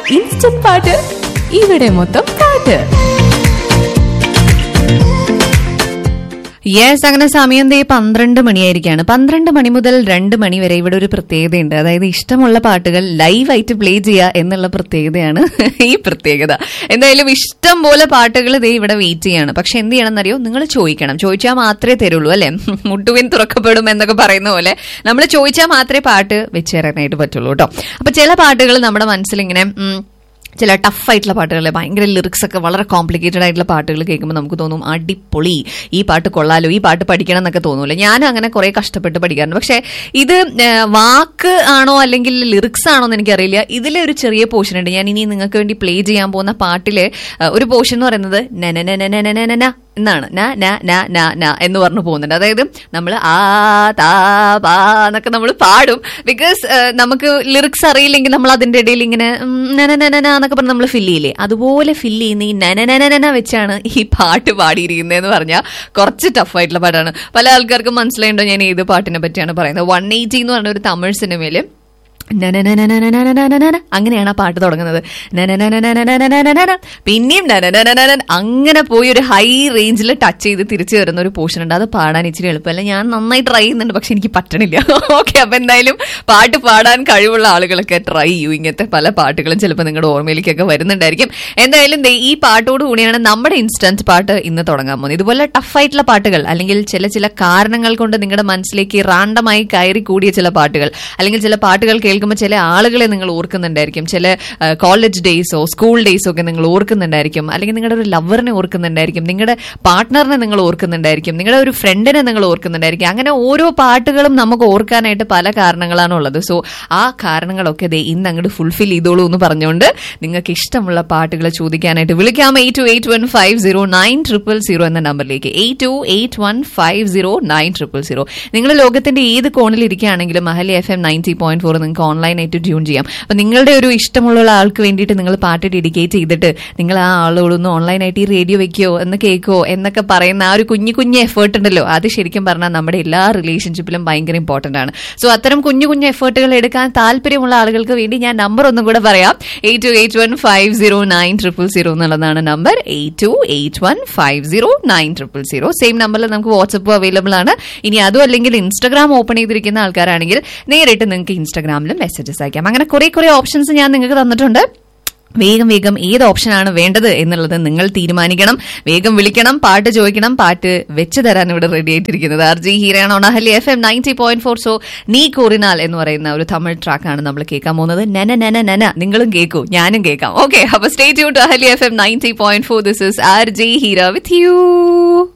Instant പാട്ട് ഇവിടെ മൊത്തം പാട്ട് യെസ് അങ്ങനെ സമയം ദേ പന്ത്രണ്ട് മണിയായിരിക്കാണ് പന്ത്രണ്ട് മണി മുതൽ രണ്ട് മണി വരെ ഇവിടെ ഒരു പ്രത്യേകതയുണ്ട് അതായത് ഇഷ്ടമുള്ള പാട്ടുകൾ ലൈവായിട്ട് പ്ലേ ചെയ്യുക എന്നുള്ള പ്രത്യേകതയാണ് ഈ പ്രത്യേകത എന്തായാലും ഇഷ്ടം പോലെ പാട്ടുകൾ ദേ ഇവിടെ വെയിറ്റ് ചെയ്യാണ് പക്ഷെ എന്ത് ചെയ്യണമെന്നറിയോ നിങ്ങൾ ചോദിക്കണം ചോദിച്ചാൽ മാത്രമേ തരുള്ളൂ അല്ലെ മുട്ടുവിൻ തുറക്കപ്പെടും എന്നൊക്കെ പറയുന്ന പോലെ നമ്മൾ ചോദിച്ചാൽ മാത്രമേ പാട്ട് വെച്ച് തരാനായിട്ട് പറ്റുള്ളൂ കേട്ടോ അപ്പൊ ചില പാട്ടുകൾ നമ്മുടെ മനസ്സിൽ ഇങ്ങനെ ഉം, ചില ടഫ് ആയിട്ടുള്ള പാട്ടുകൾ ഭയങ്കര ലിറിക്സ് ഒക്കെ വളരെ കോംപ്ലിക്കേറ്റഡ് ആയിട്ടുള്ള പാട്ടുകൾ കേൾക്കുമ്പോൾ നമുക്ക് തോന്നും അടിപൊളി ഈ പാട്ട് കൊള്ളാലോ ഈ പാട്ട് പഠിക്കണം എന്നൊക്കെ തോന്നൂല ഞാനും അങ്ങനെ കുറെ കഷ്ടപ്പെട്ട് പഠിക്കാറുണ്ട് പക്ഷെ ഇത് ആ, വാക്ക് ആണോ അല്ലെങ്കിൽ ലിറിക്സ് ആണോ എന്ന് എനിക്കറിയില്ല ഇതിലെ ഒരു ചെറിയ പോർഷൻ ഉണ്ട് ഞാൻ ഇനി നിങ്ങൾക്ക് വേണ്ടി പ്ലേ ചെയ്യാൻ പോകുന്ന പാട്ടിലെ ആ, ഒരു പോർഷൻ എന്ന് പറയുന്നത് നന എന്നാണ് ന ന ന ന ന എന്ന് പറഞ്ഞു പോകുന്നുണ്ട് അതായത് നമ്മൾ ആ താ പാ എന്നൊക്കെ നമ്മൾ പാടും ബിക്കോസ് നമുക്ക് ലിറിക്സ് അറിയില്ലെങ്കിൽ നമ്മൾ അതിന്റെ ഇടയിൽ ഇങ്ങനെ ഉം, നന നന നന എന്നൊക്കെ പറഞ്ഞ് നമ്മൾ ഫില്ല് ചെയ്യില്ലേ അതുപോലെ ഫില്ല് ചെയ്യുന്ന ഈ നന നന നന വെച്ചാണ് ഈ പാട്ട് പാടിയിരിക്കുന്നതെന്ന് പറഞ്ഞാൽ കുറച്ച് ടഫ് ആയിട്ടുള്ള പാട്ടാണ് പല ആൾക്കാർക്കും മനസ്സിലായിണ്ടോ ഞാൻ ഏത് പാട്ടിനെ പറ്റിയാണ് പറയുന്നത് വൺ എയ്റ്റി എന്ന് പറഞ്ഞ ഒരു തമിഴ് സിനിമയിൽ നനനനനനനനനനനന. അങ്ങനെയാണ് ആ പാട്ട് തുടങ്ങുന്നത് നനനനനനനനനനനന. പിന്നെയും നനനനനനന. അങ്ങനെ പോയി ഒരു ഹൈ റേഞ്ചിൽ ടച്ച് ചെയ്ത് തിരിച്ചു വരുന്ന ഒരു പോർഷൻ ഉണ്ട് അത് പാടാൻ ഇച്ചിരി എളുപ്പമല്ല ഞാൻ നന്നായി ട്രൈ ചെയ്യുന്നുണ്ട് പക്ഷെ എനിക്ക് പറ്റണില്ല ഓക്കെ അപ്പൊ എന്തായാലും പാട്ട് പാടാൻ കഴിവുള്ള ആളുകളൊക്കെ ട്രൈ ചെയ്യൂ ഇങ്ങനത്തെ പല പാട്ടുകളും ചിലപ്പോൾ നിങ്ങളുടെ ഓർമ്മയിലേക്കൊക്കെ വരുന്നുണ്ടായിരിക്കും എന്തായാലും ദേ ഈ പാട്ടോട് കൂടിയാണ് നമ്മുടെ ഇൻസ്റ്റന്റ് പാട്ട് ഇന്ന് തുടങ്ങാൻ പോകുന്നത് ഇതുപോലെ ടഫ് ആയിട്ടുള്ള പാട്ടുകൾ അല്ലെങ്കിൽ ചില ചില കാരണങ്ങൾ കൊണ്ട് നിങ്ങളുടെ മനസ്സിലേക്ക് റാണ്ടമായി കയറി കൂടിയ ചില പാട്ടുകൾ അല്ലെങ്കിൽ ചില പാട്ടുകൾ കേൾക്കുമ്പോൾ ചില ആളുകളെ നിങ്ങൾ ഓർക്കുന്നുണ്ടായിരിക്കും ചില കോളേജ് ഡേയ്സോ സ്കൂൾ ഡേയ്സോ ഒക്കെ നിങ്ങൾ ഓർക്കുന്നുണ്ടായിരിക്കും അല്ലെങ്കിൽ നിങ്ങളുടെ ഒരു ലവറിനെ ഓർക്കുന്നുണ്ടായിരിക്കും നിങ്ങളുടെ പാർട്ട്ണറിനെ നിങ്ങൾ ഓർക്കുന്നുണ്ടായിരിക്കും നിങ്ങളുടെ ഒരു ഫ്രണ്ടിനെ നിങ്ങൾ ഓർക്കുന്നുണ്ടായിരിക്കും അങ്ങനെ ഓരോ പാട്ടുകളും നമുക്ക് ഓർക്കാനായിട്ട് പല കാരണങ്ങളാണ് ഉള്ളത് സോ ആ കാരണങ്ങളൊക്കെ ദേ ഇന്ന് അങ്ങോട്ട് ഫുൾഫിൽ ചെയ്തോളൂ എന്ന് പറഞ്ഞുകൊണ്ട് നിങ്ങൾക്ക് ഇഷ്ടമുള്ള പാട്ടുകൾ ചോദിക്കാനായിട്ട് വിളിക്കാം eight two eight one five zero nine triple zero എന്ന നമ്പറിലേക്ക് eight two eight one five zero nine triple zero നിങ്ങൾ ലോകത്തിന്റെ ഏത് കോണിൽ ഇരിക്കുകയാണെങ്കിലും Mahali FM M ninety point ഫോർ നിങ്ങൾക്ക് ഓൺലൈനായിട്ട് ട്യൂൺ ചെയ്യാം അപ്പൊ നിങ്ങളുടെ ഒരു ഇഷ്ടമുള്ള ആൾക്ക് വേണ്ടിയിട്ട് നിങ്ങൾ പാട്ട് ഡെഡിക്കേറ്റ് ചെയ്തിട്ട് നിങ്ങൾ ആ ആളോടൊന്ന് ഓൺലൈനായിട്ട് ഈ റേഡിയോ വെക്കോ എന്ന് കേൾക്കോ എന്നൊക്കെ പറയുന്ന ആ ഒരു കുഞ്ഞു കുഞ്ഞു എഫേർട്ട് ഉണ്ടല്ലോ അത് ശരിക്കും പറഞ്ഞാൽ നമ്മുടെ എല്ലാ റിലേഷൻഷിപ്പിലും ഭയങ്കര ഇമ്പോർട്ടന്റ് ആണ് സോ അത്തരം കുഞ്ഞു കുഞ്ഞു എഫേർട്ടുകൾ എടുക്കാൻ താല്പര്യമുള്ള ആളുകൾക്ക് വേണ്ടി ഞാൻ നമ്പർ ഒന്നും കൂടെ പറയാം eight two eight one five zero nine triple zero എന്നുള്ളതാണ് number eight two eight one five zero nine triple zero same നമ്പറിൽ നമുക്ക് വാട്സപ്പ് അവൈലബിൾ ആണ് ഇനി അതും അല്ലെങ്കിൽ ഇൻസ്റ്റാഗ്രാം ഓപ്പൺ ചെയ്തിരിക്കുന്ന ആൾക്കാരാണെങ്കിൽ നേരിട്ട് നിങ്ങൾക്ക് ഇൻസ്റ്റാഗ്രാമിലും മെസ്സേജസ് അയക്കാം അങ്ങനെ കുറെ കുറെ ഓപ്ഷൻസ് ഞാൻ നിങ്ങൾക്ക് തന്നിട്ടുണ്ട് വേഗം വേഗം ഏത് ഓപ്ഷനാണ് വേണ്ടത് എന്നുള്ളത് നിങ്ങൾ തീരുമാനിക്കണം വേഗം വിളിക്കണം പാട്ട് ചോദിക്കണം പാട്ട് വെച്ച് തരാൻ ഇവിടെ റെഡി ആയിട്ടിരിക്കുന്നത് ആർ ജി ഹീരയാണ് ഒണഹലി F M ninety point four സോ നീ കോറിനാൽ എന്ന് പറയുന്ന ഒരു തമിഴ് ട്രാക്കാണ് നമ്മൾ കേൾക്കാൻ പോകുന്നത് നന നന നന നിങ്ങളും കേൾക്കൂ ഞാനും കേൾക്കാം ഓക്കെ അപ്പൊ stay tune to Ahali F M ninety point four this is R G Heera with U